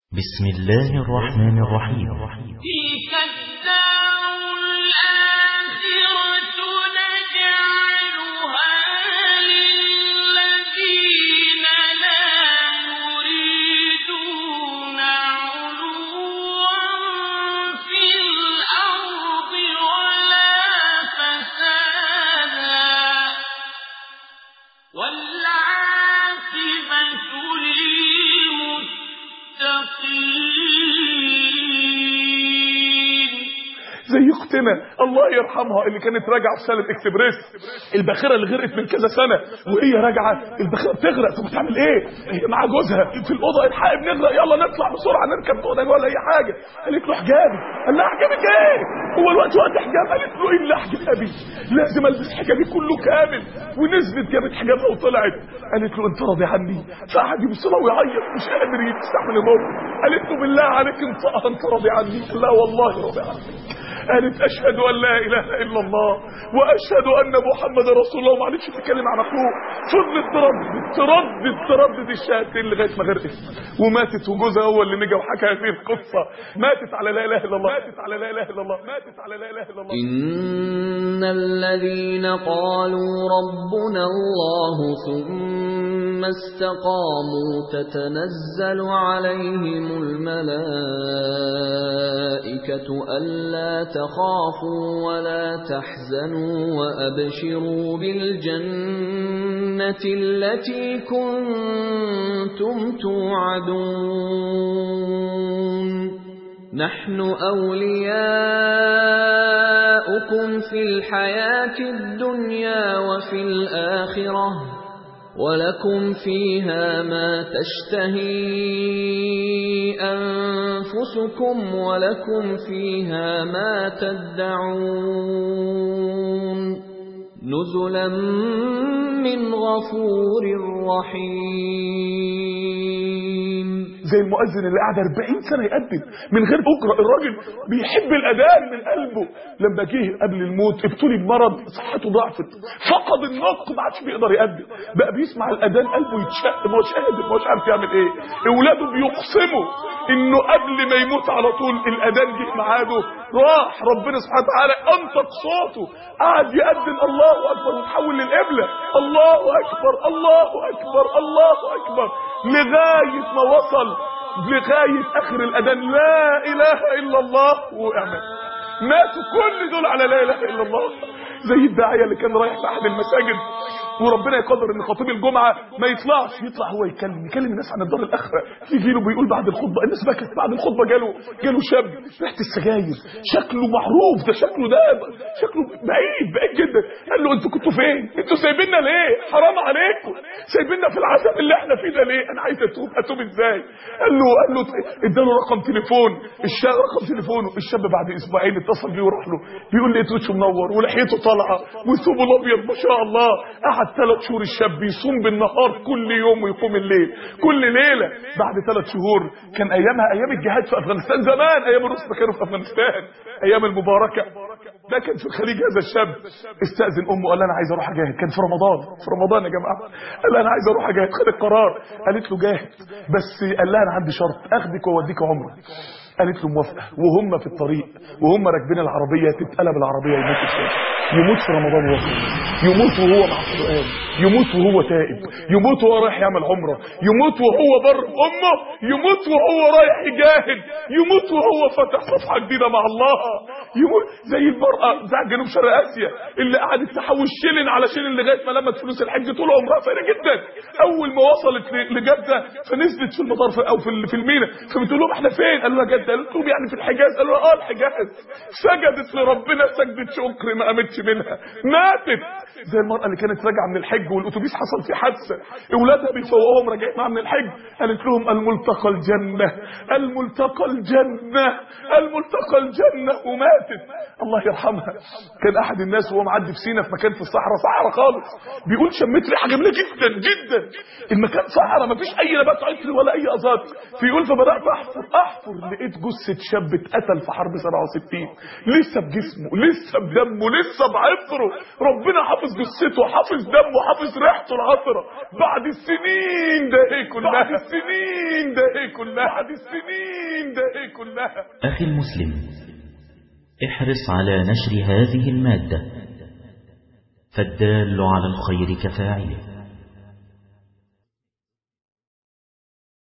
بسم الله الرحمن الرحيم تلك الدار الآخرة نجعلها للذين لا يريدون علوا في الأرض ولا فسادا والعاقبة للمتقين زي اختنا الله يرحمها اللي كانت راجعه في سنه اكسبريس الباخره اللي غرقت من كذا سنه وهي راجعه الباخره بتغرق طب بتعمل ايه؟ هي مع جوزها في الاوضه الحق بنغرق يلا نطلع بسرعه نركب اوضه ولا اي حاجه قالت له حجابي قال لها حجابك ايه؟ هو الوقت وقت حجاب قالت له ايه اللي حجابي؟ لازم البس حجابي كله كامل ونزلت جابت حجابها وطلعت قالت له انت راضي عني فقعد يبص لها ويعيط مش قادر يستحمل الموقف قالت له بالله عليك انت انت راضي عني قال لا والله راضي عنك قالت اشهد ان لا اله الا الله واشهد ان محمد رسول الله وما عرفتش تتكلم عن اخوه فضلت تردد تردد تردد الشهادتين لغايه ما غرقت وماتت وجوزها هو اللي نجا وحكى هذه القصه ماتت على لا اله الا الله ماتت على لا اله الا الله ماتت على لا اله الا الله إن الذين قالوا ربنا الله ثم استقاموا تتنزل عليهم الملائكة ألا تخافوا ولا تحزنوا وأبشروا بالجنة التي كنتم توعدون نحن أولياؤكم في الحياة الدنيا وفي الآخرة ولكم فيها ما تشتهي أنفسكم ولكم فيها ما تدعون نزلا من غفور رحيم زي المؤذن اللي قعد 40 سنه يأذن من غير اجره الراجل بيحب الاذان من قلبه لما جه قبل الموت ابتلي بمرض صحته ضعفت فقد النطق ما عادش بيقدر يأذن بقى بيسمع الاذان قلبه يتشق ما هوش قادر ما هوش عارف يعمل ايه اولاده بيقسموا انه قبل ما يموت على طول الاذان جه ميعاده راح ربنا سبحانه وتعالى انطق صوته قعد يأذن الله اكبر وتحول للقبله الله اكبر الله اكبر الله اكبر لغايه ما وصل لغايه اخر الاذان لا اله الا الله واعمل ماتوا كل دول على لا اله الا الله زي الداعيه اللي كان رايح في احد المساجد وربنا يقدر ان خطيب الجمعه ما يطلعش يطلع هو يتكلم يكلم الناس عن الدار الاخره يجي له بيقول بعد الخطبه الناس بكت بعد الخطبه جاله جاله شاب ريحه السجاير شكله معروف ده شكله ده شكله بعيد بعيد جدا قال له انتوا كنتوا فين انتوا سايبيننا ليه حرام عليكم سايبيننا في العذاب اللي احنا فيه ده ليه انا عايز اتوب اتوب ازاي قال له قال له اداله رقم تليفون الشاب رقم تليفونه الشاب بعد اسبوعين اتصل بيه وراح له بيقول لي وشه منور ولحيته طالعه وثوبه الابيض ما شاء الله قعد ثلاث شهور الشاب يصوم بالنهار كل يوم ويقوم الليل كل ليله بعد ثلاث شهور كان ايامها ايام الجهاد في افغانستان زمان ايام الروس ما كانوا في افغانستان ايام المباركه ده كان في الخليج هذا الشاب استاذن امه قال لها انا عايز اروح اجاهد كان في رمضان في رمضان يا جماعه قال لها انا عايز اروح اجاهد خد القرار قالت له جاهد بس قال لها انا عندي شرط اخدك واوديك عمره قالت له موافقه وهم في الطريق وهم راكبين العربيه تتقلب العربيه يموت الشاب يموت في رمضان وهو يموت وهو مع القران يموت وهو تائب يموت وهو رايح يعمل عمره يموت وهو بر امه يموت وهو رايح يجاهد يموت وهو فاتح صفحه جديده مع الله يموت زي المراه بتاع جنوب شرق اسيا اللي قعدت تحوش شيلن على شيلن لغايه ما لمت فلوس الحج طول عمرها فقيره جدا اول ما وصلت لجده فنزلت في المطار في- او في ال- في المينا فبتقول لهم احنا فين قالوا لها جده قالت لهم يعني في الحجاز قالوا لها اه الحجاز سجدت لربنا سجدة شكر ما قامتش منها ماتت زي المرأة اللي كانت راجعة من الحج والأتوبيس حصل فيه حادثة أولادها بيفوقوهم راجعين معاها من الحج قالت لهم الملتقى الجنة الملتقى الجنة الملتقى الجنة وماتت الله يرحمها كان أحد الناس وهو معدي في سينا في مكان في الصحراء صحراء خالص بيقول شميت ريحة جميلة جدا جدا المكان صحراء ما فيش أي نبات عطر ولا أي أزات بيقول فبدأت أحفر أحفر لقيت جثة شاب اتقتل في حرب 67 لسه بجسمه لسه بدمه لسه حفظ عطره ربنا حافظ جثته حافظ دمه حافظ ريحته العطره بعد السنين ده ايه كلها بعد السنين ده ايه كلها بعد السنين ده ايه كلها أخي المسلم احرص على نشر هذه المادة فالدال على الخير كفاعله